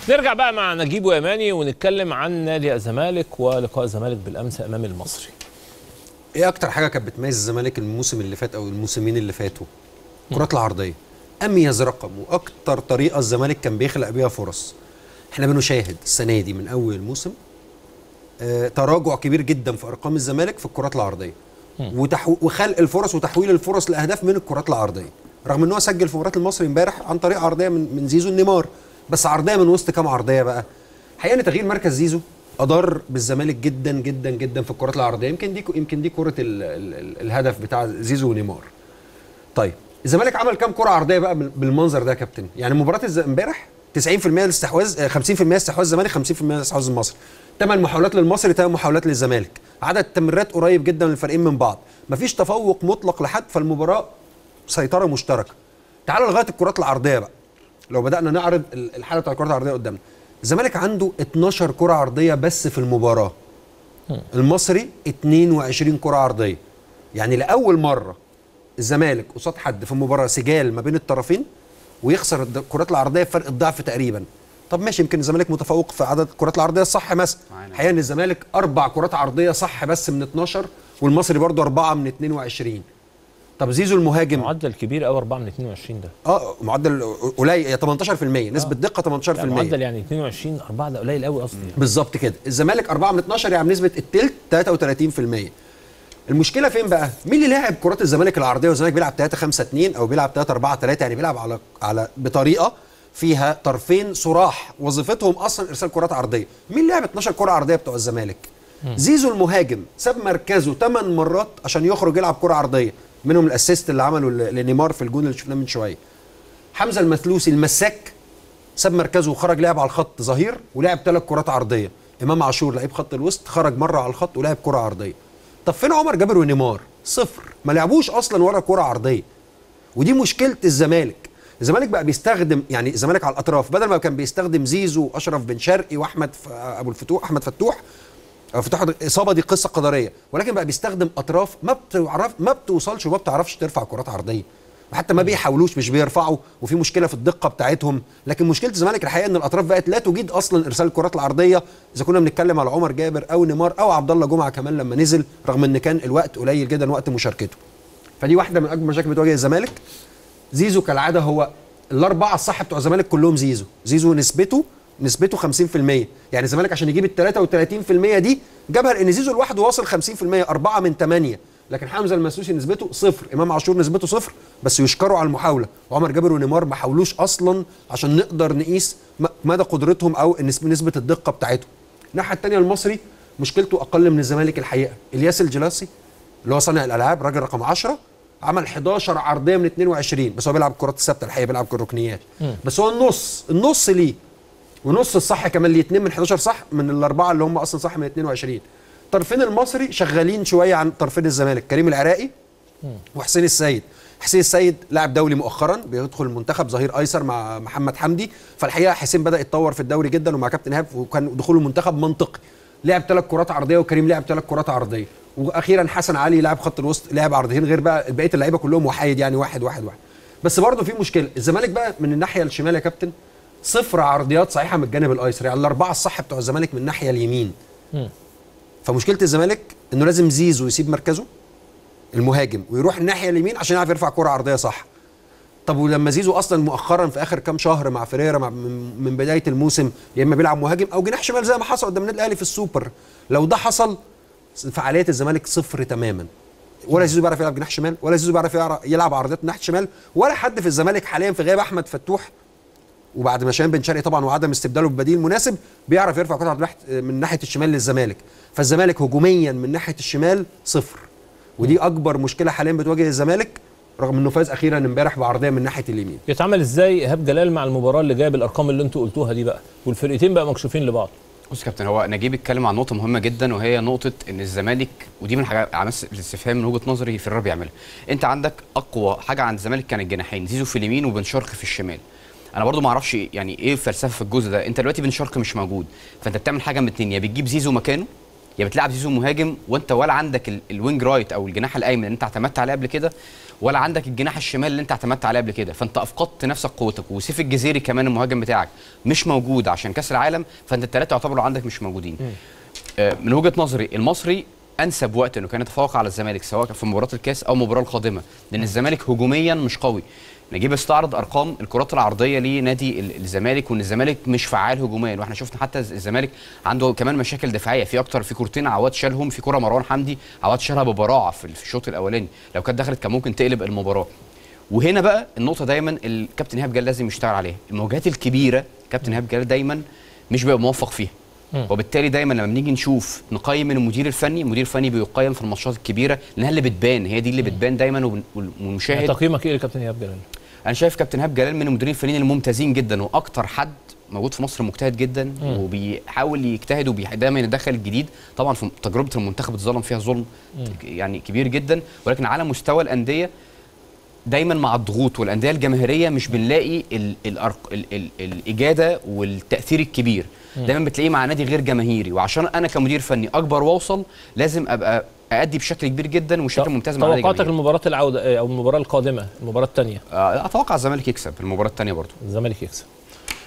نرجع بقى مع نجيب ويماني ونتكلم عن نادي الزمالك ولقاء الزمالك بالامس امام المصري ايه اكتر حاجه كانت بتميز الزمالك الموسم اللي فات او الموسمين اللي فاتوا الكرات العرضيه اميز رقم واكتر طريقه الزمالك كان بيخلق بيها فرص احنا بنشاهد السنه دي من اول الموسم آه تراجع كبير جدا في ارقام الزمالك في الكرات العرضيه وتحو... وخلق الفرص وتحويل الفرص لاهداف من الكرات العرضيه رغم ان هو سجل في مباراه المصري امبارح عن طريق عرضيه من من زيزو النيمار بس عرضيه من وسط كام عرضيه بقى حقيقه ان تغيير مركز زيزو اضر بالزمالك جدا جدا جدا في الكرات العرضيه يمكن دي يمكن دي كره ال... ال... ال... الهدف بتاع زيزو ونيمار طيب الزمالك عمل كام كره عرضيه بقى بالمنظر ده يا كابتن يعني مباراه الز- امبارح 90% الاستحواذ آه، 50% استحواذ الزمالك 50% استحواذ المصري ثمان محاولات للمصري ثمان محاولات للزمالك عدد تمريرات قريب جدا للفريقين من بعض مفيش تفوق مطلق لحد فالمباراه سيطره مشتركه تعالوا لغايه الكرات العرضيه بقى لو بدانا نعرض ال- الحاله بتاع الكرات العرضيه قدامنا الزمالك عنده 12 كره عرضيه بس في المباراه المصري 22 كره عرضيه يعني لاول مره الزمالك قصاد حد في مباراه سجال ما بين الطرفين ويخسر الد- الكرات العرضيه بفرق الضعف تقريبا طب ماشي يمكن الزمالك متفوق في عدد الكرات العرضيه الصح مثلا معانا. الحقيقه ان الزمالك اربع كرات عرضيه صح بس من 12 والمصري برضو اربعه من 22 طب زيزو المهاجم معدل كبير قوي 4 من 22 ده اه معدل قليل 18% نسبه دقه 18% لا معدل يعني 22 4 ده قليل قوي اصلا بالظبط كده الزمالك 4 من 12 يعني بنسبه التلت 33% المشكله فين بقى مين اللي لاعب كرات الزمالك العرضيه والزمالك بيلعب 3 5 2 او بيلعب 3 4 3 يعني بيلعب على على بطريقه فيها طرفين صراح وظيفتهم اصلا ارسال كرات عرضيه مين لعب 12 كره عرضيه بتوع الزمالك زيزو المهاجم ساب مركزه 8 مرات عشان يخرج يلعب كره عرضيه منهم الاسيست اللي عمله ل- لنيمار في الجون اللي شفناه من شويه حمزه المثلوسي المساك ساب مركزه وخرج لعب على الخط ظهير ولعب ثلاث كرات عرضيه امام عاشور لعيب خط الوسط خرج مره على الخط ولعب كره عرضيه طب فين عمر جابر ونيمار صفر ما لعبوش اصلا ولا كره عرضيه ودي مشكله الزمالك الزمالك بقى بيستخدم يعني الزمالك على الاطراف بدل ما كان بيستخدم زيزو واشرف بن شرقي واحمد ف- ابو الفتوح احمد فتوح أبو فتوح الاصابه دي قصه قدريه ولكن بقى بيستخدم اطراف ما بتعرف ما بتوصلش وما بتعرفش ترفع كرات عرضيه وحتى ما بيحاولوش مش بيرفعوا وفي مشكله في الدقه بتاعتهم لكن مشكله الزمالك الحقيقه ان الاطراف بقت لا تجيد اصلا ارسال الكرات العرضيه اذا كنا بنتكلم على عمر جابر او نيمار او عبد الله جمعه كمان لما نزل رغم ان كان الوقت قليل جدا وقت مشاركته فدي واحده من اكبر مشاكل بتواجه الزمالك زيزو كالعاده هو الاربعه الصح بتوع الزمالك كلهم زيزو زيزو نسبته نسبته 50% يعني الزمالك عشان يجيب ال 33% دي جابها لان زيزو لوحده واصل 50% 4 من 8 لكن حمزه المسوسي نسبته صفر امام عاشور نسبته صفر بس يشكروا على المحاوله وعمر جابر ونيمار ما حاولوش اصلا عشان نقدر نقيس م- مدى قدرتهم او النسب- نسبه الدقه بتاعتهم الناحيه الثانيه المصري مشكلته اقل من الزمالك الحقيقه الياس الجلاسي اللي هو صانع الالعاب راجل رقم 10 عمل 11 عرضيه من 22 بس هو بيلعب الكرات الثابته الحقيقه بيلعب الركنيات بس هو النص النص ليه ونص الصح كمان ليه 2 من 11 صح من الاربعه اللي هم اصلا صح من 22 طرفين المصري شغالين شويه عن طرفين الزمالك كريم العراقي وحسين السيد حسين السيد لاعب دولي مؤخرا بيدخل المنتخب ظهير ايسر مع محمد حمدي فالحقيقه حسين بدا يتطور في الدوري جدا ومع كابتن ايهاب وكان دخوله المنتخب منطقي لعب ثلاث كرات عرضيه وكريم لعب ثلاث كرات عرضيه واخيرا حسن علي لاعب خط الوسط لعب عرضيين غير بقى بقيه اللعيبه كلهم وحيد يعني واحد واحد واحد بس برضه في مشكله الزمالك بقى من الناحيه الشمال يا كابتن صفر عرضيات صحيحه من الجانب الايسر يعني الاربعه الصح بتوع الزمالك من الناحيه اليمين فمشكله الزمالك انه لازم زيزو يسيب مركزه المهاجم ويروح الناحيه اليمين عشان يعرف يرفع كره عرضيه صح طب ولما زيزو اصلا مؤخرا في اخر كام شهر مع فريرا مع من من بدايه الموسم يا اما بيلعب مهاجم او جناح شمال زي ما حصل قدام النادي الاهلي في السوبر لو ده حصل فعاليه الزمالك صفر تماما ولا زيزو بيعرف يلعب جناح شمال ولا زيزو بيعرف يعرف- يلعب عرضيات ناحيه شمال ولا حد في الزمالك حاليا في غياب احمد فتوح وبعد ما شاهين بن شرقي طبعا وعدم استبداله ببديل مناسب بيعرف يرفع قطعه ناحية- من ناحيه الشمال للزمالك فالزمالك هجوميا من ناحيه الشمال صفر ودي اكبر مشكله حاليا بتواجه الزمالك رغم انه فاز اخيرا امبارح بعرضيه من ناحيه اليمين يتعامل ازاي ايهاب جلال مع المباراه اللي جايه بالارقام اللي انتوا قلتوها دي بقى والفرقتين بقى مكشوفين لبعض بص يا كابتن هو نجيب اتكلم عن نقطه مهمه جدا وهي نقطه ان الزمالك ودي من حاجات علامات الاستفهام من وجهه نظري في الرب بيعملها انت عندك اقوى حاجه عند الزمالك كان الجناحين زيزو في اليمين وبن شرقي في الشمال انا برضو ما اعرفش يعني ايه الفلسفه في الجزء ده انت دلوقتي بن شرقي مش موجود فانت بتعمل حاجه من اتنين يا بتجيب زيزو مكانه يا بتلعب زيزو مهاجم وانت ولا عندك ال- الوينج رايت او الجناح الايمن اللي انت اعتمدت عليه قبل كده ولا عندك الجناح الشمال اللي انت اعتمدت عليه قبل كده فانت افقدت نفسك قوتك وسيف الجزيري كمان المهاجم بتاعك مش موجود عشان كاس العالم فانت الثلاثه يعتبروا عندك مش موجودين آه، من وجهه نظري المصري انسب وقت انه كان يتفوق على الزمالك سواء في مباراه الكاس او المباراه القادمه لان الزمالك هجوميا مش قوي نجيب استعرض ارقام الكرات العرضيه لنادي ال- الزمالك وان الزمالك مش فعال هجوميا واحنا شفنا حتى الز- الزمالك عنده كمان مشاكل دفاعيه في اكتر في كورتين عواد شالهم في كره مروان حمدي عواد شالها ببراعه في ال- في الشوط الاولاني لو كانت دخلت كان ممكن تقلب المباراه وهنا بقى النقطه دايما الكابتن ايهاب جلال لازم يشتغل عليها المواجهات الكبيره كابتن ايهاب جلال دايما مش بيبقى موفق فيها وبالتالي دايما لما بنيجي نشوف نقيم من المدير الفني المدير الفني بيقيم في الماتشات الكبيره لانها اللي بتبان هي دي اللي بتبان دايما وبن- والمشاهد تقييمك ايه لكابتن ايهاب جلال؟ انا شايف كابتن ايهاب جلال من المديرين الفنيين الممتازين جدا واكتر حد موجود في مصر مجتهد جدا وبيحاول يجتهد ودايما يدخل الجديد طبعا في تجربه المنتخب اتظلم فيها ظلم يعني كبير جدا ولكن على مستوى الانديه دايما مع الضغوط والانديه الجماهيريه مش بنلاقي ال الأرق ال ال الاجاده والتاثير الكبير دايما بتلاقيه مع نادي غير جماهيري وعشان انا كمدير فني اكبر واوصل لازم ابقى ادي بشكل كبير جدا وشكل ممتاز مع نادي توقعاتك جماهيري. لمباراه العوده آه، او المباراه القادمه المباراه الثانيه آه، اتوقع الزمالك يكسب المباراه الثانيه برضه الزمالك يكسب